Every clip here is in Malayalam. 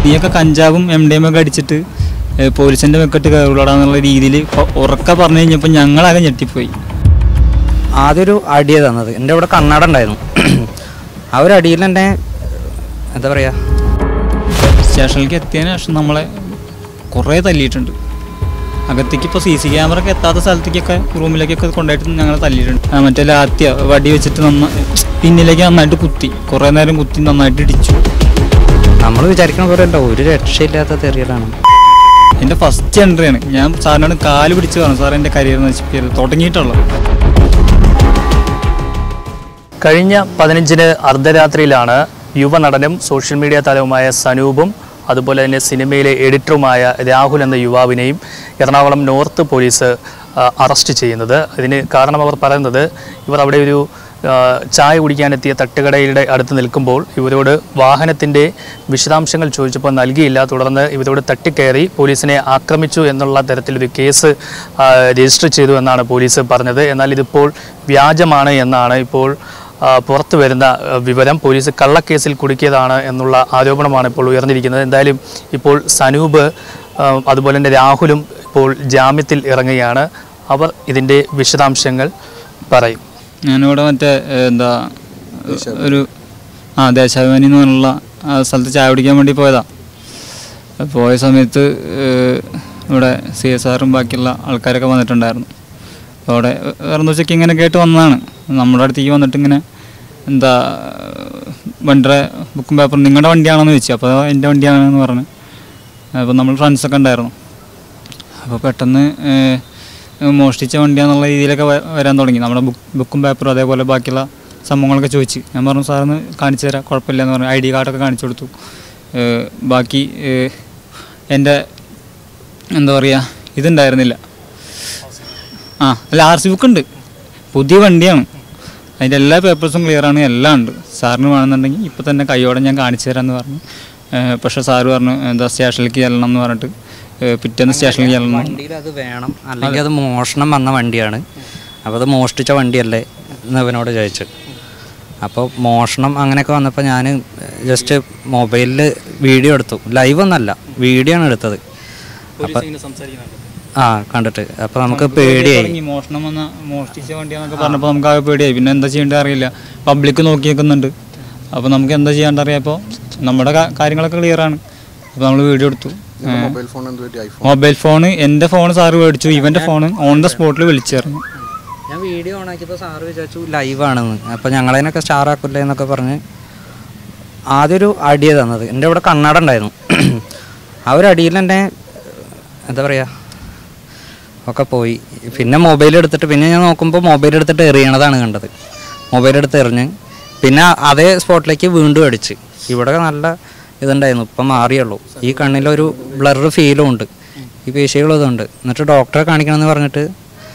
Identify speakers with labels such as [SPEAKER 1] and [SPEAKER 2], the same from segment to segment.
[SPEAKER 1] നീയൊക്കെ കഞ്ചാവും എം ഡി എം ഒക്കെ അടിച്ചിട്ട് ഏ, പോലീസിൻ്റെ വെക്കിട്ട് കയറുള്ളടാന്നുള്ള രീതിയിൽ ഉറക്ക പറഞ്ഞു കഴിഞ്ഞപ്പോൾ ഞങ്ങളാകെ ഞെട്ടിപ്പോയി
[SPEAKER 2] ആദ്യൊരു അടിയ തന്നത് എൻ്റെ ഇവിടെ കണ്ണാട ഉണ്ടായിരുന്നു ആ ഒരു അടിയിൽ തന്നെ എന്താ പറയുക
[SPEAKER 1] സ്റ്റേഷനിലേക്ക് എത്തിയതിന് ശേഷം നമ്മളെ കുറേ തല്ലിയിട്ടുണ്ട് അകത്തേക്ക് ഇപ്പോൾ സി സി ക്യാമറ ഒക്കെ എത്താത്ത സ്ഥലത്തേക്കൊക്കെ റൂമിലേക്കൊക്കെ കൊണ്ടുപോയിട്ട് ഞങ്ങൾ തല്ലിയിട്ടുണ്ട് ആ, മറ്റേ ലാത്തിയ വടി വെച്ചിട്ട് നന്ന പിന്നിലേക്ക് നന്നായിട്ട് കുത്തി കുറേ നേരം കുത്തി നന്നായിട്ട് ഇടിച്ചു
[SPEAKER 2] നമ്മൾ വിചാരിക്കണ പോലെ അല്ല ഒരു രക്ഷയില്ലാത്ത തെറിയലാണ്
[SPEAKER 1] എൻ്റെ ഫസ്റ്റ് എൻട്രിയാണ് ഞാൻ സാറിനോട് കാല് പിടിച്ച് പറഞ്ഞു സാർ എൻ്റെ കരിയർ നശിപ്പിക്കരുത് തുടങ്ങിയിട്ടുള്ളത്
[SPEAKER 3] കഴിഞ്ഞ പതിനഞ്ചിന് അർദ്ധരാത്രിയിലാണ് യുവനടനും സോഷ്യൽ മീഡിയ താരവുമായ സനൂപും അതുപോലെ തന്നെ സിനിമയിലെ എഡിറ്ററുമായ രാഹുൽ എന്ന യുവാവിനെയും എറണാകുളം നോർത്ത് പോലീസ് ആ, അറസ്റ്റ് ചെയ്യുന്നത് ഇതിന് കാരണം അവർ പറയുന്നത് ഇവർ അവിടെ ഒരു ആ, ചായ കുടിക്കാനെത്തിയ തട്ടുകടയുടെ അടുത്ത് നിൽക്കുമ്പോൾ ഇവരോട് വാഹനത്തിൻ്റെ വിശദാംശങ്ങൾ ചോദിച്ചപ്പോൾ നൽകിയില്ല തുടർന്ന് ഇവരോട് തട്ടിക്കയറി പോലീസിനെ ആക്രമിച്ചു എന്നുള്ള തരത്തിലൊരു കേസ് ആ, രജിസ്റ്റർ ചെയ്തു എന്നാണ് പോലീസ് പറഞ്ഞത് എന്നാൽ ഇതിപ്പോൾ വ്യാജമാണ് എന്നാണ് ഇപ്പോൾ ആ, പുറത്തു വരുന്ന ആ, വിവരം പോലീസ് കള്ളക്കേസിൽ കുടുക്കിയതാണ് എന്നുള്ള ആരോപണമാണ് ഇപ്പോൾ ഉയർന്നിരിക്കുന്നത് എന്തായാലും ഇപ്പോൾ സനൂപ് ആ, അതുപോലെ തന്നെ രാഹുലും ഇപ്പോൾ ജാമ്യത്തിൽ ഇറങ്ങുകയാണ് അവർ ഇതിൻ്റെ വിശദാംശങ്ങൾ പറയും
[SPEAKER 1] ഞാനിവിടെ മറ്റേ ഏ, എന്താ ഒരു ആ ദേശാഭിമാനി എന്ന് പറഞ്ഞുള്ള ആ സ്ഥലത്ത് ചായ കുടിക്കാൻ വേണ്ടി പോയതാ പോയ സമയത്ത് ഏ, ഇവിടെ സി എസ് ആറും ബാക്കിയുള്ള ആൾക്കാരൊക്കെ വന്നിട്ടുണ്ടായിരുന്നു അപ്പോൾ അവിടെ വേറെ വെച്ചൊക്കെ ഇങ്ങനെ കേട്ട് വന്നതാണ് നമ്മുടെ അടുത്തേക്ക് വന്നിട്ട് ഇങ്ങനെ എന്താ വണ്ടിയുടെ ബുക്കും പേപ്പറും നിങ്ങളുടെ വണ്ടിയാണെന്ന് ചോദിച്ചു അപ്പോൾ എൻ്റെ വണ്ടിയാണെന്ന് പറഞ്ഞു അപ്പോൾ നമ്മൾ ഫ്രണ്ട്സൊക്കെ ഉണ്ടായിരുന്നു അപ്പോൾ പെട്ടെന്ന് ഏഹ്, മോഷ്ടിച്ച വണ്ടിയാന്നുള്ള രീതിയിലൊക്കെ വ- വരാൻ തുടങ്ങി നമ്മുടെ ബുക്ക് ബുക്കും പേപ്പറും അതേപോലെ ബാക്കിയുള്ള സംഭവങ്ങളൊക്കെ ചോദിച്ച് ഞാൻ പറഞ്ഞു സാറിന് കാണിച്ചു തരാം കുഴപ്പമില്ല എന്ന് പറഞ്ഞു ഐ ഡി കാർഡൊക്കെ കാണിച്ചു കൊടുത്തു ഏഹ്, ബാക്കി ഏഹ്, എൻ്റെ എന്താ പറയുക ഇതുണ്ടായിരുന്നില്ല ആ അല്ല ആർ സി ബുക്ക് ഉണ്ട് പുതിയ വണ്ടിയാണ് അതിൻ്റെ എല്ലാ പേപ്പേഴ്സും ക്ലിയർ ആണ് എല്ലാം ഉണ്ട് സാറിന് വേണമെന്നുണ്ടെങ്കിൽ ഇപ്പോൾ തന്നെ കൈയോടെ ഞാൻ കാണിച്ചു തരാമെന്ന് പറഞ്ഞു ഏഹ്, പക്ഷേ സാറ് പറഞ്ഞു എന്താ സ്റ്റേഷനിലേക്ക് ചെല്ലണം എന്ന് പറഞ്ഞിട്ട് ഏഹ്, പിറ്റേന്ന് സ്റ്റേഷനിലേക്ക് ചെല്ലണം
[SPEAKER 2] വണ്ടിയിൽ അത് വേണം അല്ലെങ്കിൽ അത് മോഷണം വന്ന വണ്ടിയാണ് അപ്പോൾ അത് മോഷ്ടിച്ച വണ്ടിയല്ലേ എന്ന് അവനോട് ചോദിച്ചു അപ്പോൾ മോഷണം അങ്ങനെയൊക്കെ വന്നപ്പോൾ ഞാൻ ജസ്റ്റ് മൊബൈലിൽ വീഡിയോ എടുത്തു ലൈവ് ഒന്നല്ല വീഡിയോ ആണ് എടുത്തത് അപ്പം ആ കണ്ടിട്ട് അപ്പോൾ നമുക്ക് പേടിയായി
[SPEAKER 1] തുടങ്ങി മോഷണം വന്ന മോഷ്ടിച്ച വണ്ടിയാന്നൊക്കെ പറഞ്ഞപ്പോൾ നമുക്ക് ആകെ പേടിയായി പിന്നെ എന്താ ചെയ്യേണ്ടത് അറിയില്ല പബ്ലിക് നോക്കി നിൽക്കുന്നുണ്ട് അപ്പോൾ നമുക്ക് എന്താ ചെയ്യേണ്ട അറിയാപ്പോൾ നമ്മുടെ കാ- കാര്യങ്ങളൊക്കെ ക്ലിയർ ആണ് അപ്പോൾ നമ്മൾ വീഡിയോ എടുത്തു
[SPEAKER 4] മൊബൈൽ ഫോൺ എന്ത് പറ്റി ഐഫോൺ
[SPEAKER 1] മൊബൈൽ ഫോൺ എൻ്റെ ഫോൺ സാറ് മേടിച്ചു ഇവൻ്റെ ഫോൺ ഓൺ ദ സ്പോട്ടിൽ വിളിച്ചേർന്നു
[SPEAKER 2] ഞാൻ വീഡിയോ ഓൺ ആക്കിയപ്പോൾ സാറ് വിചാരിച്ചു ലൈവാണെന്ന് അപ്പോൾ ഞങ്ങളതിനൊക്കെ സ്റ്റാർ ആക്കില്ലേ എന്നൊക്കെ പറഞ്ഞ് ആദ്യം ഒരു അടിയ തന്നത് എൻ്റെ ഇവിടെ കണ്ണാട ഉണ്ടായിരുന്നു ആ ഒരു അടിയിൽ തന്നെ എന്താ പറയുക ഒക്കെ പോയി പിന്നെ മൊബൈൽ എടുത്തിട്ട് പിന്നെ ഞാൻ നോക്കുമ്പോൾ മൊബൈൽ എടുത്തിട്ട് എറിയണതാണ് കണ്ടത് മൊബൈൽ എടുത്ത് എറിഞ്ഞ് പിന്നെ അതേ സ്പോട്ടിലേക്ക് വീണ്ടും അടിച്ച് ഇവിടെ നല്ല ഇതുണ്ടായിരുന്നു ഇപ്പം മാറിയുള്ളൂ ഈ കണ്ണിലൊരു ബ്ലർ ഫീലും ഉണ്ട് ഈ പേശികളും ഇതുണ്ട് എന്നിട്ട് ഡോക്ടറെ കാണിക്കണമെന്ന് പറഞ്ഞിട്ട്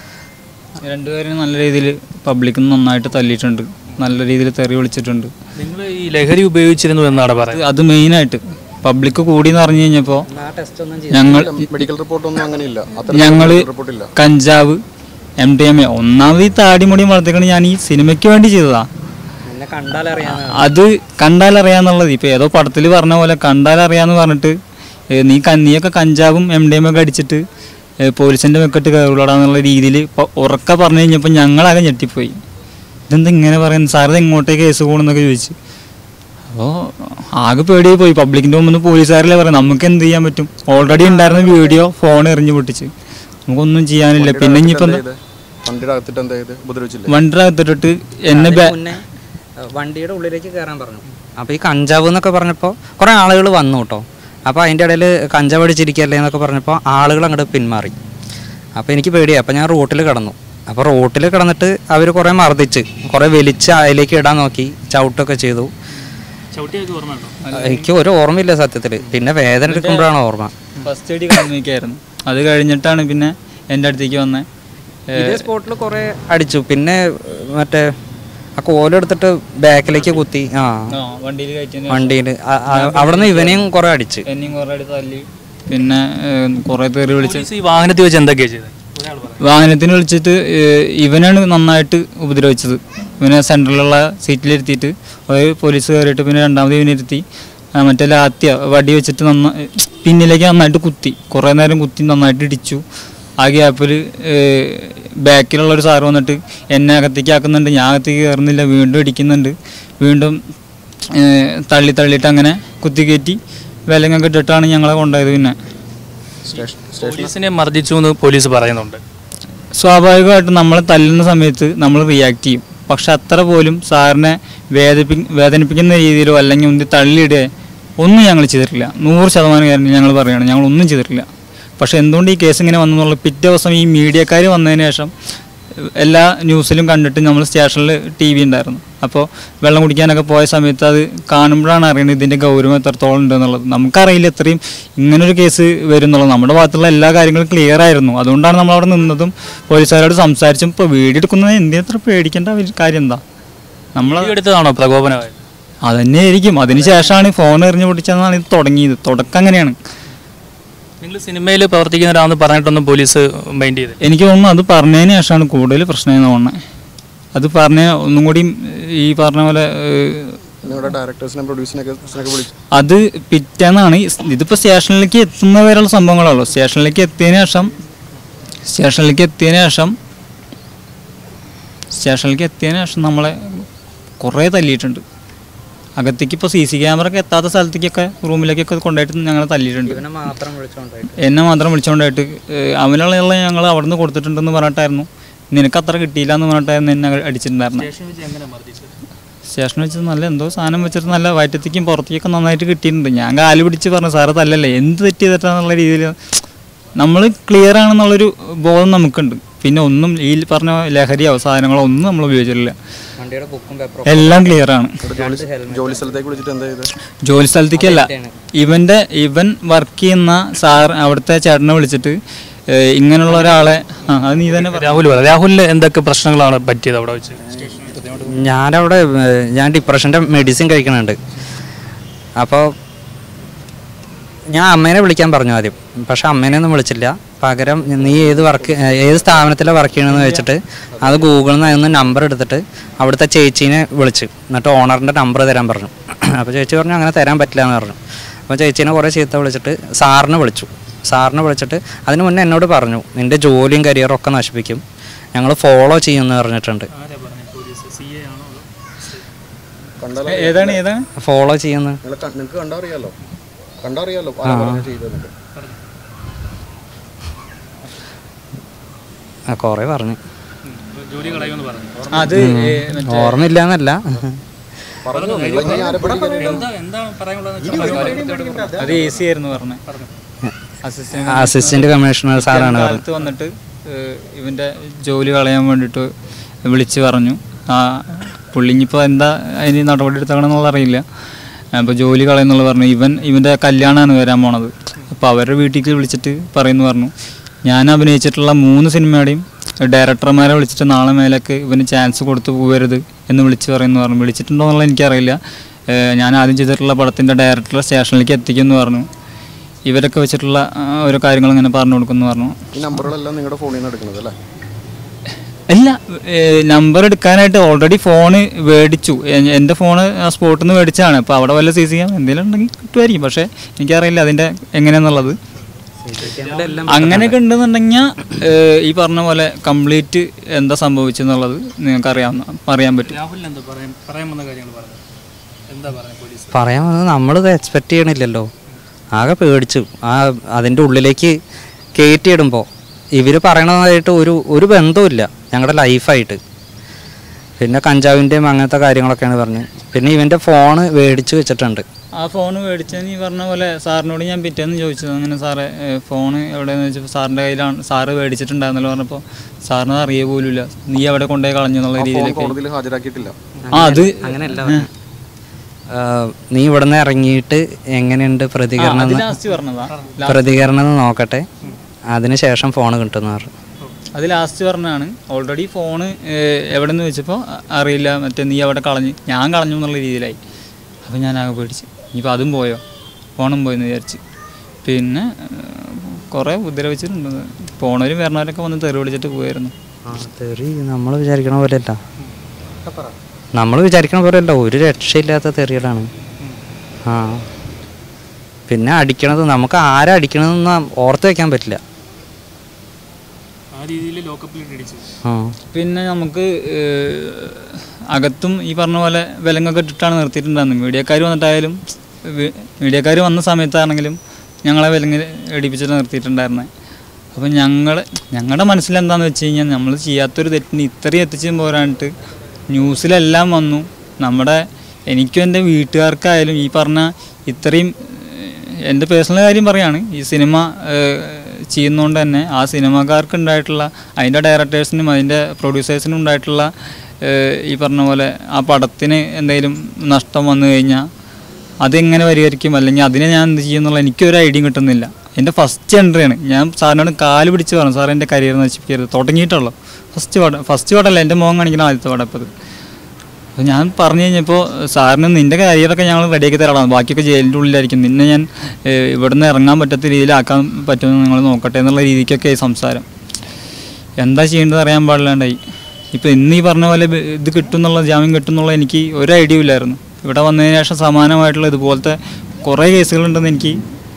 [SPEAKER 1] രണ്ടുപേരും നല്ല രീതിയിൽ പബ്ലിക് നന്നായിട്ട് തല്ലിയിട്ടുണ്ട് നല്ല രീതിയിൽ തെറി വിളിച്ചിട്ടുണ്ട്
[SPEAKER 3] നിങ്ങൾ ഈ ലഹരി ഉപയോഗിച്ചിരുന്നു എന്നാണ്
[SPEAKER 1] അത്
[SPEAKER 3] പറയുന്നത്
[SPEAKER 1] അത് മെയിനായിട്ട് പബ്ലിക് കൂടി എന്ന് പറഞ്ഞു കഴിഞ്ഞപ്പോൾ ഞങ്ങൾ
[SPEAKER 4] മെഡിക്കൽ റിപ്പോർട്ടൊന്നും അങ്ങനെയില്ല
[SPEAKER 1] ഞങ്ങൾ
[SPEAKER 4] റിപ്പോർട്ടില്ല
[SPEAKER 1] കഞ്ചാവ് എം ഡി എം എ ഒന്നാമത് ഈ താടിമുടിയും വളർത്തിക്കൊണ്ട് ഞാൻ ഈ സിനിമയ്ക്ക് വേണ്ടി ചെയ്തതാ
[SPEAKER 2] എന്നെ കണ്ടാലറിയാന്ന്
[SPEAKER 1] അത് കണ്ടാലറിയാന്നുള്ളത് ഇപ്പൊ ഏതോ പടത്തിൽ പറഞ്ഞ പോലെ കണ്ടാലറിയാന്ന് പറഞ്ഞിട്ട് ഏ, നീ ക- നീയൊക്കെ കഞ്ചാവും എം ഡി എം ഒക്കെ അടിച്ചിട്ട് ഏ, പോലീസിന്റെ വെക്കിട്ട് കയറുള്ളടാന്നുള്ള രീതിയിൽ ഉറക്ക പറഞ്ഞു കഴിഞ്ഞപ്പോൾ ഞങ്ങളാകെ ഞെട്ടിപ്പോയി ഇതെന്താ ഇങ്ങനെ പറയുന്നത് സാർ ഇത് എങ്ങോട്ടേക്ക് കേസ് പോകണമെന്നൊക്കെ ചോദിച്ചു അപ്പോൾ ആകെ പേടിയായി പോയി പബ്ലിക്കിൻ്റെ മുമ്പിൽ നിന്ന് പോലീസുകാരല്ലേ പറയാം നമുക്ക് എന്ത് ചെയ്യാൻ പറ്റും ഓൾറെഡി ഉണ്ടായിരുന്ന വീഡിയോ ഫോൺ എറിഞ്ഞു പൊട്ടിച്ച് നമുക്കൊന്നും ചെയ്യാനില്ല പിന്നെ ഇനിയിപ്പോൾ എന്താ
[SPEAKER 4] വണ്ടിയുടെ അകത്തിട്ട് എന്താ ചെയ്ത് ഉപദ്രവിച്ചില്ലേ
[SPEAKER 1] വണ്ടി അകത്തിട്ടിട്ട് എന്നെ ബാ-
[SPEAKER 2] മുന്നേ അഹ് വണ്ടിയുടെ ഉള്ളിലേക്ക് കയറാൻ പറഞ്ഞു അപ്പോൾ ഈ കഞ്ചാവ് എന്നൊക്കെ പറഞ്ഞപ്പോൾ കുറേ ആളുകൾ വന്നു കേട്ടോ അപ്പോൾ അതിൻ്റെ ഇടയിൽ കഞ്ചാവ് അടിച്ചിരിക്കല്ലേ എന്നൊക്കെ പറഞ്ഞപ്പോൾ ആളുകൾ അങ്ങോട്ട് പിന്മാറി അപ്പോൾ എനിക്ക് പേടിയായി അപ്പോൾ ഞാൻ റോട്ടിൽ കിടന്നു അപ്പോൾ റോട്ടിൽ കിടന്നിട്ട് അവർ കുറേ മർദ്ദിച്ച് കുറേ വലിച്ച് അതിലേക്ക് ഇടാൻ നോക്കി ചവിട്ടൊക്കെ ചെയ്തു
[SPEAKER 3] ചവിട്ടിയൊക്കെ ഓർമ്മയുണ്ടോ
[SPEAKER 2] എനിക്ക് ഒരു ഓർമ്മയില്ല സത്യത്തിൽ പിന്നെ വേദന എടുക്കുമ്പോഴാണ് ഓർമ്മ
[SPEAKER 1] ഫസ്റ്റ് എയ്ഡ് കഴിഞ്ഞിരിക്കായിരുന്നു അത് കഴിഞ്ഞിട്ടാണ് പിന്നെ എൻ്റെ അടുത്തേക്ക് വന്നത്
[SPEAKER 2] ഇതേ സ്പോട്ടിൽ കുറേ അടിച്ചു പിന്നെ മറ്റേ ആ കോലെടുത്തിട്ട് ബാക്കിലേക്ക് കുത്തി ആ
[SPEAKER 1] വണ്ടിയിൽ കയറ്റി
[SPEAKER 2] വണ്ടിയിൽ അവിടെ നിന്ന് ഇവനെയും കുറേ അടിച്ച്
[SPEAKER 1] എന്നെയും കുറേ അടുത്ത് തല്ലി പിന്നെ ഏഹ്, കുറേ തെറി വിളിച്ച്
[SPEAKER 3] പോലീസ് ഈ വാഹനത്തിൽ വെച്ച് എന്തൊക്കെയാണ് ചെയ്തത് ഒരാൾ പറ
[SPEAKER 1] വാഹനത്തിന് വിളിച്ചിട്ട് ഏഹ്, ഇവനാണ് നന്നായിട്ട് ഉപദ്രവിച്ചത് ഇവനെ സെൻട്രലിലുള്ള സീറ്റിലിരുത്തിയിട്ട് ഒരു പോലീസ് കയറിയിട്ട് പിന്നെ രണ്ടാമത് ഇവനിരുത്തി ആ, മറ്റേ ലാത്തിയ വടി വെച്ചിട്ട് നന്ന പിന്നിലേക്ക് നന്നായിട്ട് കുത്തി കുറേ നേരം കുത്തി നന്നായിട്ട് ഇടിച്ചു ആ ഗ്യാപ്പിൽ ബാക്കിലുള്ള ഒരു സാറ് വന്നിട്ട് എന്നെ അകത്തേക്ക് ആക്കുന്നുണ്ട് ഞാൻ അകത്തേക്ക് കയറുന്നില്ല വീണ്ടും ഇടിക്കുന്നുണ്ട് വീണ്ടും ഏ, തള്ളി തള്ളിയിട്ട് അങ്ങനെ കുത്തി കയറ്റി വിലങ്ങൊക്കെ ഇട്ടിട്ടാണ് ഞങ്ങളെ കൊണ്ടുപോയത് പിന്നെ
[SPEAKER 4] സ്റ്റേഷൻ
[SPEAKER 3] പോലീസിനെ മർദ്ദിച്ചു എന്ന് പോലീസ് പറയുന്നുണ്ട്
[SPEAKER 1] സ്വാഭാവികമായിട്ടും നമ്മളെ തല്ലുന്ന സമയത്ത് നമ്മൾ റിയാക്ട് ചെയ്യും പക്ഷെ അത്ര പോലും സാറിനെ വേദപി വേദനിപ്പിക്കുന്ന രീതിയിലോ അല്ലെങ്കിൽ ഒന്ന് തള്ളിയിടുക ഒന്നും ഞങ്ങൾ ചെയ്തിട്ടില്ല നൂറ് ശതമാനം കാര്യം ഞങ്ങൾ പറയുകയാണ് ഞങ്ങൾ ഒന്നും ചെയ്തിട്ടില്ല പക്ഷെ എന്തുകൊണ്ട് ഈ കേസ് ഇങ്ങനെ വന്നെന്നുള്ള പിറ്റേ ദിവസം ഈ മീഡിയക്കാർ വന്നതിന് ശേഷം എല്ലാ ന്യൂസിലും കണ്ടിട്ട് നമ്മൾ സ്റ്റേഷനിൽ ടി വി ഉണ്ടായിരുന്നു അപ്പോൾ വെള്ളം കുടിക്കാനൊക്കെ പോയ സമയത്ത് അത് കാണുമ്പോഴാണ് അറിയുന്നത് ഇതിൻ്റെ ഗൗരവം എത്രത്തോളം ഉണ്ട് എന്നുള്ളത് നമുക്കറിയില്ല ഇത്രയും ഇങ്ങനൊരു കേസ് വരും എന്നുള്ളത് നമ്മുടെ ഭാഗത്തുള്ള എല്ലാ കാര്യങ്ങളും ക്ലിയർ ആയിരുന്നു അതുകൊണ്ടാണ് നമ്മൾ അവിടെ നിന്നതും പോലീസുകാരോട് സംസാരിച്ചും ഇപ്പോൾ വീഡിയോ എടുക്കുന്നത് എന്തിനാ ഇത്ര പേടിക്കേണ്ട ഒരു കാര്യം എന്താ നമ്മൾ
[SPEAKER 3] ഈ എടുത്തതാണോ പ്രകോപനമായത്
[SPEAKER 1] അതന്നെ ആയിരിക്കും അതിന് ശേഷമാണ് ഫോൺ എറിഞ്ഞു പൊട്ടിച്ചതെന്നാണ് ഇത് തുടങ്ങിയത് തുടക്കം അങ്ങനെയാണ്
[SPEAKER 3] നിങ്ങൾ സിനിമയിൽ പ്രവർത്തിക്കുന്നവരാണെന്ന് പറഞ്ഞിട്ടൊന്നും പോലീസ് മൈൻഡ് ചെയ്ത്
[SPEAKER 1] എനിക്ക് തോന്നുന്നു അത് പറഞ്ഞതിന് ശേഷമാണ് കൂടുതൽ പ്രശ്നം തോന്നുന്നത് അത് പറഞ്ഞ ഒന്നും കൂടി ഈ പറഞ്ഞ പോലെ ഏഹ്,
[SPEAKER 4] നിങ്ങളുടെ ഡയറക്ടേഴ്സിനെ പ്രൊഡ്യൂസിനൊക്കെ ഒക്കെ വിളിച്ചു
[SPEAKER 1] അത് പിറ്റേന്നാണ് ഈ- ഇതിപ്പോ സ്റ്റേഷനിലേക്ക് എത്തുന്ന വരെയുള്ള സംഭവങ്ങളുള്ളൂ സ്റ്റേഷനിലേക്ക് എത്തിയതിന് ശേഷം സ്റ്റേഷനിലേക്ക് എത്തിയതിന് ശേഷം സ്റ്റേഷനിലേക്ക് എത്തിയതിന് ശേഷം നമ്മളെ കുറേ തല്ലിയിട്ടുണ്ട് അകത്തേക്ക് ഇപ്പോൾ സി സി ക്യാമറ ഒക്കെ എത്താത്ത സ്ഥലത്തേക്കൊക്കെ റൂമിലേക്കൊക്കെ കൊണ്ടുപോയിട്ട് ഞങ്ങളെ തല്ലിയിട്ടുണ്ട്
[SPEAKER 2] ഇവനെ മാത്രം വിളിച്ചോണ്ടായിട്ട്
[SPEAKER 1] എന്നെ മാത്രം വിളിച്ചുകൊണ്ടായിട്ട് ഏഹ് അവനുള്ള ഞങ്ങൾ അവിടുന്ന് കൊടുത്തിട്ടുണ്ടെന്ന് പറഞ്ഞിട്ടായിരുന്നു നിനക്ക് അത്ര കിട്ടിയില്ല എന്ന് പറഞ്ഞിട്ടായിരുന്നു എന്നെ അടിച്ചിട്ടുണ്ടായിരുന്നു സ്റ്റേഷനിൽ വെച്ച് നല്ല എന്തോ സാധനം വെച്ചിട്ട് നല്ല വയറ്റത്തേക്കും പുറത്തേക്കൊക്കെ നന്നായിട്ട് കിട്ടിയിട്ടുണ്ട് ഞാൻ കാല് പിടിച്ച് പറഞ്ഞു സാറ് തല്ലല്ലേ എന്ത് തെറ്റ് ചെയ്തിട്ടാന്നുള്ള രീതിയിൽ നമ്മൾ ക്ലിയർ ആണെന്നുള്ളൊരു ബോധം നമുക്കുണ്ട് പിന്നെ ഒന്നും ഈ പറഞ്ഞ ലഹരിയോ സാധനങ്ങളോ ഒന്നും നമ്മൾ ഉപയോഗിച്ചിട്ടില്ല
[SPEAKER 2] വണ്ടിയുടെ ബുക്കും പേപ്പറും
[SPEAKER 1] എല്ലാം ക്ലിയർ ആണ്
[SPEAKER 4] ജോലി ജോലി സ്ഥലത്തേക്ക് വിളിച്ചിട്ട് എന്താ ചെയ്തത്
[SPEAKER 1] ജോലി സ്ഥലത്തേക്കല്ല ഇവന്റെ ഇവൻ വർക്ക് ചെയ്യുന്ന സാർ അവിടുത്തെ ചേട്ടനെ വിളിച്ചിട്ട് ഏഹ് ഇങ്ങനെയുള്ള ഒരാളെ ആ അത് നീ തന്നെ പറ
[SPEAKER 3] രാഹുൽ പറ രാഹുലിന് എന്തൊക്കെ പ്രശ്നങ്ങളാണ് പറ്റിയത് അവിടെ വെച്ച്
[SPEAKER 2] ഞാനവിടെ ഏഹ്, ഞാൻ ഡിപ്രഷൻ്റെ മെഡിസിൻ കഴിക്കണുണ്ട് അപ്പോൾ ഞാൻ അമ്മേനെ വിളിക്കാൻ പറഞ്ഞു ആദ്യം പക്ഷെ അമ്മേനെ ഒന്നും വിളിച്ചില്ല പകരം നീ ഏത് വർക്ക് ഏത് സ്ഥാപനത്തിലാണ് വർക്ക് ചെയ്യണമെന്ന് വെച്ചിട്ട് അത് ഗൂഗിളിൽ നിന്ന് അതിൽ നമ്പർ എടുത്തിട്ട് അവിടുത്തെ ചേച്ചീനെ വിളിച്ച് എന്നിട്ട് ഓണറിൻ്റെ നമ്പർ തരാൻ പറഞ്ഞു അപ്പോൾ ചേച്ചി പറഞ്ഞു അങ്ങനെ തരാൻ പറ്റില്ല എന്ന് പറഞ്ഞു അപ്പോൾ ചേച്ചീനെ കുറേ ചീത്ത വിളിച്ചിട്ട് സാറിനെ വിളിച്ചു സാറിനെ വിളിച്ചിട്ട് അതിന് മുന്നേ എന്നോട് പറഞ്ഞു നിൻ്റെ ജോലിയും കരിയറും ഒക്കെ നശിപ്പിക്കും ഞങ്ങൾ ഫോളോ ചെയ്യുമെന്ന് പറഞ്ഞിട്ടുണ്ട്
[SPEAKER 4] കണ്ടാലോ
[SPEAKER 1] ഏതാണ് ഏതാണ്
[SPEAKER 4] നിങ്ങളെ
[SPEAKER 2] ഫോളോ ചെയ്യുന്ന
[SPEAKER 4] ക- നിങ്ങൾക്ക് കണ്ടറിയാലോ കണ്ടറിയാലോ ആരാ പറഞ്ഞത് ചെയ്തതെന്നൊക്കെ
[SPEAKER 2] ആ കുറേ പറഞ്ഞു
[SPEAKER 3] ജോലി കളയുമെന്ന് പറഞ്ഞു
[SPEAKER 1] അത് ഏഹ് മറ്റേ
[SPEAKER 2] ഓർമ്മയില്ല എന്നല്ല
[SPEAKER 4] പറഞ്ഞു നിങ്ങൾ ഇനി ആരെ പഠിക്കാനില്ല
[SPEAKER 3] എന്താ എന്താ പറയാനുള്ളത്
[SPEAKER 1] അത് എ സി ആയിരുന്നു പറഞ്ഞത് അസിസ്റ്റന്റ്
[SPEAKER 2] അസിസ്റ്റന്റ് കമ്മീഷണർ സാറാണ് പറഞ്ഞത്
[SPEAKER 1] കാലത്ത് വന്നിട്ട് ഏഹ് ഇവന്റെ ജോലി കളയാൻ വേണ്ടിയിട്ട് വിളിച്ച് പറഞ്ഞു ആ പുള്ളി ഇനിയിപ്പോൾ എന്താ അതിന് നടപടി എടുത്തണമെന്നുള്ള അറിയില്ല അപ്പോൾ ജോലി കളയുന്നുള്ള പറഞ്ഞു ഇവൻ ഇവൻ്റെ കല്യാണമാണ് വരാൻ പോണത് അപ്പോൾ അവരുടെ വീട്ടിലേക്ക് വിളിച്ചിട്ട് പറയുന്നു പറഞ്ഞു ഞാൻ അഭിനയിച്ചിട്ടുള്ള മൂന്ന് സിനിമയുടെയും ഡയറക്ടർമാരെ വിളിച്ചിട്ട് നാളെ മേലേക്ക് ഇവന് ചാൻസ് കൊടുത്തു പോകരുത് എന്ന് വിളിച്ച് പറയുന്നു പറഞ്ഞു വിളിച്ചിട്ടുണ്ടോ എന്നുള്ളത് എനിക്കറിയില്ല ഏഹ് ഞാൻ ആദ്യം ചെയ്തിട്ടുള്ള പടത്തിൻ്റെ ഡയറക്ടറെ സ്റ്റേഷനിലേക്ക് എത്തിക്കുമെന്ന് പറഞ്ഞു ഇവരൊക്കെ വെച്ചിട്ടുള്ള ആ, ഓരോ കാര്യങ്ങൾ ഇങ്ങനെ പറഞ്ഞു കൊടുക്കുന്നു പറഞ്ഞു
[SPEAKER 4] ഈ നമ്പറുകളെല്ലാം നിങ്ങളുടെ ഫോണിൽ നിന്ന് എടുക്കുന്നത് അല്ലേ
[SPEAKER 1] അല്ല നമ്പർ എടുക്കാനായിട്ട് ഓൾറെഡി ഫോണ് മേടിച്ചു എ- എൻ്റെ ഫോണ് ആ സ്പോട്ടിൽ നിന്ന് മേടിച്ചാണ് അപ്പോൾ അവിടെ വല്ല സി സി ക്യാം എന്തെങ്കിലും ഉണ്ടെങ്കിൽ കിട്ടുമായിരിക്കും പക്ഷേ എനിക്കറിയില്ല അതിൻ്റെ എങ്ങനെയാന്നുള്ളത് അങ്ങനെയൊക്കെ ഉണ്ടെന്നുണ്ടെങ്കിൽ ഈ പറഞ്ഞ പോലെ കംപ്ലീറ്റ് എന്താ സംഭവിച്ചെന്നുള്ളത് നിങ്ങൾക്ക് അറിയാവുന്ന അറിയാൻ പറ്റും
[SPEAKER 3] രാഹുലിന് എന്താ പറയാൻ പറയാൻ വന്ന കാര്യങ്ങൾ പറഞ്ഞു എന്താ പറയാൻ പോലീസ്
[SPEAKER 2] പറയാൻ വന്നത് നമ്മളിത് എക്സ്പെക്റ്റ് ചെയ്യണില്ലല്ലോ ആകെ പേടിച്ചു ആ അതിൻ്റെ ഉള്ളിലേക്ക് കയറ്റിയിടുമ്പോൾ ഇവർ പറയണതായിട്ട് ഒരു ഒരു ബന്ധവുമില്ല ഞങ്ങളുടെ ലൈഫായിട്ട് പിന്നെ കഞ്ചാവിൻ്റെയും അങ്ങനത്തെ കാര്യങ്ങളൊക്കെയാണ് പറഞ്ഞത് പിന്നെ ഇവൻ്റെ ഫോണ് മേടിച്ച് വെച്ചിട്ടുണ്ട്
[SPEAKER 1] ആ ഫോൺ മേടിച്ചത് നീ പറഞ്ഞ പോലെ സാറിനോട് ഞാൻ പിറ്റേന്ന് ചോദിച്ചത് അങ്ങനെ സാറേ ഫോണ് എവിടെയെന്ന് വെച്ചപ്പോൾ സാറിൻ്റെ കയ്യിലാണ് സാറ് മേടിച്ചിട്ടുണ്ടായിരുന്നല്ലോ പറഞ്ഞപ്പോൾ സാറിന് അത് അറിയ പോലുമില്ല നീ അവിടെ കൊണ്ടുപോയി കളഞ്ഞു എന്നുള്ള
[SPEAKER 4] ഫോൺ
[SPEAKER 1] രീതിയിലൊക്കെ
[SPEAKER 4] കോടതിയിൽ ഹാജരാക്കിയിട്ടില്ല
[SPEAKER 1] ആ അത്
[SPEAKER 2] അങ്ങനെയല്ല പറഞ്ഞത്. ആ, നീ ഇവിടുന്ന് ഇറങ്ങിയിട്ട് എങ്ങനെയുണ്ട് പ്രതികരണം
[SPEAKER 1] അത്
[SPEAKER 2] എന്ന്
[SPEAKER 1] ലാസ്റ്റ് പറഞ്ഞതാ
[SPEAKER 2] പ്രതികരണം എന്ന് നോക്കട്ടെ അതിന് ശേഷം ഫോൺ കിട്ടുമെന്ന് പറഞ്ഞു
[SPEAKER 1] അത് ലാസ്റ്റ് പറഞ്ഞാണ് ഓൾറെഡി ഫോണ് എവിടെ നിന്ന് വെച്ചപ്പോൾ അറിയില്ല മറ്റേ നീ അവിടെ കളഞ്ഞ് ഞാൻ കളഞ്ഞു എന്നുള്ള രീതിയിലായി അപ്പോൾ ഞാൻ ആകെ പേടിച്ച് ഇനിയിപ്പോൾ അതും പോയോ ഫോണും പോയെന്ന് വിചാരിച്ച് പിന്നെ കുറേ ഉപദ്രവിച്ചിട്ടുണ്ട് പോണവരും വരണവരൊക്കെ വന്ന് തെറി വിളിച്ചിട്ട് പോയായിരുന്നു
[SPEAKER 2] ആ, തെറി നമ്മൾ വിചാരിക്കണ പോലെയല്ല നമ്മൾ വിചാരിക്കണ പോലെയല്ല ഒരു രക്ഷയില്ലാത്ത തെറികളാണ് ആ പിന്നെ അടിക്കണത് നമുക്ക് ആരാ അടിക്കണതെന്ന് ഓർത്ത് വെക്കാൻ പറ്റില്ല
[SPEAKER 3] ആ രീതിയിൽ ലോക്കപ്പിൽ ഇടിച്ചു
[SPEAKER 2] ആ
[SPEAKER 1] പിന്നെ നമുക്ക് ഏഹ്, അകത്തും ഈ പറഞ്ഞ പോലെ വിലങ്ങൊക്കെ ഇട്ടിട്ടാണ് നിർത്തിയിട്ടുണ്ടായിരുന്നത് മീഡിയക്കാർ വന്നിട്ടായാലും മീഡിയക്കാർ വന്ന സമയത്താണെങ്കിലും ഞങ്ങളെ വിലങ്ങ് ഇടിപ്പിച്ചിട്ട് നിർത്തിയിട്ടുണ്ടായിരുന്നത് അപ്പം ഞങ്ങൾ ഞങ്ങളുടെ മനസ്സിലെന്താന്ന് വെച്ച് കഴിഞ്ഞാൽ നമ്മൾ ചെയ്യാത്തൊരു തെറ്റിന് ഇത്രയും എത്തിച്ചും പോരാനിട്ട് ന്യൂസിലെല്ലാം വന്നു നമ്മുടെ എനിക്കും എൻ്റെ വീട്ടുകാർക്കായാലും ഈ പറഞ്ഞ ഇത്രയും ഏഹ്, എൻ്റെ പേഴ്സണൽ കാര്യം പറയാണ് ഈ സിനിമ ഏഹ്, ചെയ്യുന്നതുകൊണ്ട് തന്നെ ആ സിനിമക്കാർക്ക് ഉണ്ടായിട്ടുള്ള അതിൻ്റെ ഡയറക്ടേഴ്സിനും അതിൻ്റെ പ്രൊഡ്യൂസേഴ്സിനും ഉണ്ടായിട്ടുള്ള ഏഹ്, ഈ പറഞ്ഞ പോലെ ആ പടത്തിന് എന്തെങ്കിലും നഷ്ടം വന്നു കഴിഞ്ഞാൽ അതെങ്ങനെ പരിഹരിക്കും അല്ലെങ്കിൽ അതിനെ ഞാൻ എന്ത് ചെയ്യുന്നുള്ള എനിക്കൊരു ഐഡിയയും കിട്ടുന്നില്ല എൻ്റെ ഫസ്റ്റ് എൻട്രിയാണ് ഞാൻ സാറിനോട് കാല് പിടിച്ച് പറഞ്ഞു സാർ എൻ്റെ കരിയർ നശിപ്പിക്കരുത് തുടങ്ങിയിട്ടുള്ളൂ ഫസ്റ്റ് പടം ഫസ്റ്റ് പടമല്ല എൻ്റെ മോൻ കാണിക്കുന്ന ആദ്യത്തെ പടം ഇപ്പോൾ ഇത് അപ്പോൾ ഞാൻ പറഞ്ഞു കഴിഞ്ഞപ്പോൾ സാറിന് നിൻ്റെ കരിയറൊക്കെ ഞങ്ങൾ റെഡിയാക്കി തരാം ബാക്കിയൊക്കെ ജയിലിൻ്റെ ഉള്ളിലായിരിക്കും നിന്നെ ഞാൻ ഏഹ്, ഇവിടുന്ന് ഇറങ്ങാൻ പറ്റാത്ത രീതിയിലാക്കാൻ പറ്റുമെന്ന് നിങ്ങൾ നോക്കട്ടെ എന്നുള്ള രീതിക്കൊക്കെ സംസാരം എന്താ ചെയ്യേണ്ടത് അറിയാൻ പാടില്ലാണ്ടായി ഇപ്പോൾ ഇന്ന് ഈ പറഞ്ഞ പോലെ ബ- ഇത് കിട്ടുന്നുള്ള ജാമ്യം കിട്ടുന്നുള്ള എനിക്ക് ഒരു ഐഡിയ ഇല്ലായിരുന്നു ഇവിടെ വന്നതിന് ശേഷം സമാനമായിട്ടുള്ള ഇതുപോലത്തെ കുറേ കേസുകളുണ്ടെന്ന് എനിക്ക്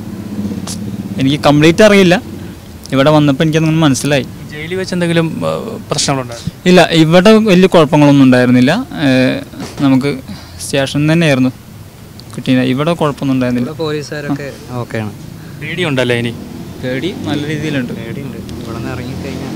[SPEAKER 1] എനിക്ക് കംപ്ലീറ്റ് അറിയില്ല ഇവിടെ വന്നപ്പോൾ എനിക്കതൊന്നും മനസ്സിലായി
[SPEAKER 3] ജയിലിൽ വെച്ച് എന്തെങ്കിലും ആ, പ്രശ്നങ്ങളുണ്ടായിരുന്നു
[SPEAKER 1] ഇല്ല ഇവിടെ വലിയ കുഴപ്പങ്ങളൊന്നും ഉണ്ടായിരുന്നില്ല ഏഹ് നമുക്ക് സ്റ്റേഷനിൽ തന്നെയായിരുന്നു കിട്ടിയത് ഇവിടെ കുഴപ്പമൊന്നും ഉണ്ടായിരുന്നില്ല
[SPEAKER 2] ഇവിടെ പോലീസുകാരൊക്കെ ഓക്കെയാണ്
[SPEAKER 3] പേടിയുണ്ടല്ലേ ഇനി
[SPEAKER 1] പേടി നല്ല രീതിയിലുണ്ട്
[SPEAKER 2] പേടിയുണ്ട് ഇവിടെ നിന്ന് ഇറങ്ങിക്കഴിഞ്ഞാൽ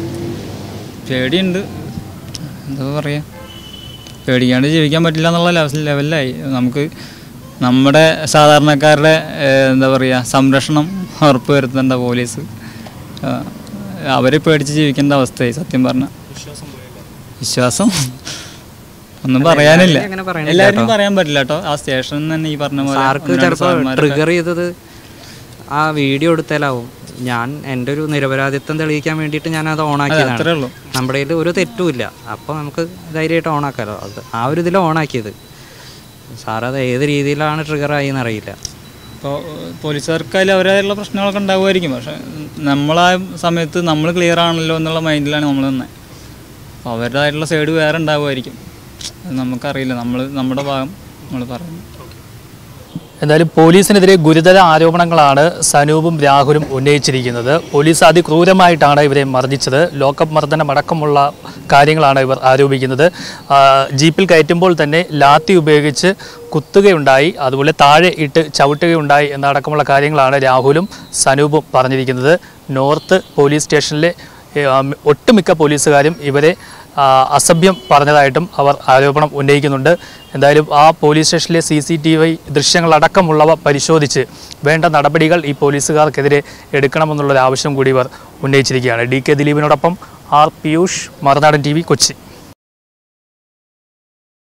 [SPEAKER 1] പേടിയുണ്ട് എന്താ പറയുക പേടിക്കാണ്ട് ജീവിക്കാൻ പറ്റില്ല എന്നുള്ള ലെവൽ ലെവലിലായി നമുക്ക് നമ്മുടെ സാധാരണക്കാരുടെ ഏഹ്, എന്താ പറയുക സംരക്ഷണം ഉറപ്പ് വരുത്തേണ്ട പോലീസ് ആ, അവരെ പേടിച്ച് ജീവിക്കേണ്ട അവസ്ഥയായി സത്യം പറഞ്ഞാൽ വിശ്വാസം ഒന്നും പറയാനില്ല
[SPEAKER 2] അങ്ങനെ പറയണില്ല
[SPEAKER 1] എല്ലാവരും പറയാൻ പറ്റില്ല കേട്ടോ ആ സ്റ്റേഷനിൽ തന്നെ ഈ പറഞ്ഞ പോലെ
[SPEAKER 2] സാർക്ക്
[SPEAKER 1] ഒന്ന് രണ്ട്
[SPEAKER 2] ചിലപ്പോൾ
[SPEAKER 1] സാറന്മാരൊക്കെ-
[SPEAKER 2] ട്രിഗർ ചെയ്തത് ആ വീഡിയോ എടുത്താലാവും ഞാൻ എൻ്റെ ഒരു നിരപരാധിത്വം തെളിയിക്കാൻ വേണ്ടിയിട്ട് ഞാൻ അത്
[SPEAKER 1] അതെ,
[SPEAKER 2] ഓണാക്കിയതാണ്
[SPEAKER 1] അത്രേ ഉള്ളൂ
[SPEAKER 2] നമ്മുടെ കയ്യിൽ ഒരു തെറ്റുമില്ല അപ്പോൾ നമുക്ക് ധൈര്യമായിട്ട് ഓണാക്കാമല്ലോ അത് ആ ഒരു ഇതിൽ ഓണാക്കിയത് സാർ അത് ഏത് രീതിയിലാണ് ട്രിഗർ ആയി എന്നറിയില്ല
[SPEAKER 1] ഇപ്പോൾ പോലീസുകാർക്കായാലും അവരായിട്ടുള്ള പ്രശ്നങ്ങളൊക്കെ ഉണ്ടാവുമായിരിക്കും പക്ഷെ നമ്മൾ ആ സമയത്ത് നമ്മൾ ക്ലിയർ ആണല്ലോ എന്നുള്ള മൈൻഡിലാണ് നമ്മൾ തന്നെ അപ്പോൾ അവരുടേതായിട്ടുള്ള സൈഡ് വേറെ ഉണ്ടാവുമായിരിക്കും അത് നമുക്കറിയില്ല നമ്മൾ നമ്മുടെ ഭാഗം നമ്മൾ പറയുന്നു
[SPEAKER 3] എന്തായാലും പോലീസിനെതിരെ ഗുരുതര ആരോപണങ്ങളാണ് സനൂപും രാഹുലും ഉന്നയിച്ചിരിക്കുന്നത് പോലീസ് അതിക്രൂരമായിട്ടാണ് ഇവരെ മർദ്ദിച്ചത് ലോക്കപ്പ് മർദ്ദനമടക്കമുള്ള കാര്യങ്ങളാണ് ഇവർ ആരോപിക്കുന്നത് ആ, ജീപ്പിൽ കയറ്റുമ്പോൾ തന്നെ ലാത്തി ഉപയോഗിച്ച് കുത്തുകയുണ്ടായി അതുപോലെ താഴെ ഇട്ട് ചവിട്ടുകയുണ്ടായി എന്നടക്കമുള്ള കാര്യങ്ങളാണ് രാഹുലും സനൂപും പറഞ്ഞിരിക്കുന്നത് നോർത്ത് പോലീസ് സ്റ്റേഷനിലെ ഏ, ആ, ഒട്ടുമിക്ക പോലീസുകാരും ഇവരെ ആ, അസഭ്യം പറഞ്ഞതായിട്ടും അവർ ആരോപണം ഉന്നയിക്കുന്നുണ്ട് എന്തായാലും ആ പോലീസ് സ്റ്റേഷനിലെ സി സി ടി വി ദൃശ്യങ്ങളടക്കമുള്ളവ പരിശോധിച്ച് വേണ്ട നടപടികൾ ഈ പോലീസുകാർക്കെതിരെ എടുക്കണമെന്നുള്ളൊരു ആവശ്യം കൂടി ഇവർ ഉന്നയിച്ചിരിക്കുകയാണ് ഡി കെ ദിലീപിനോടൊപ്പം R Piyush Marunadan T V Kochi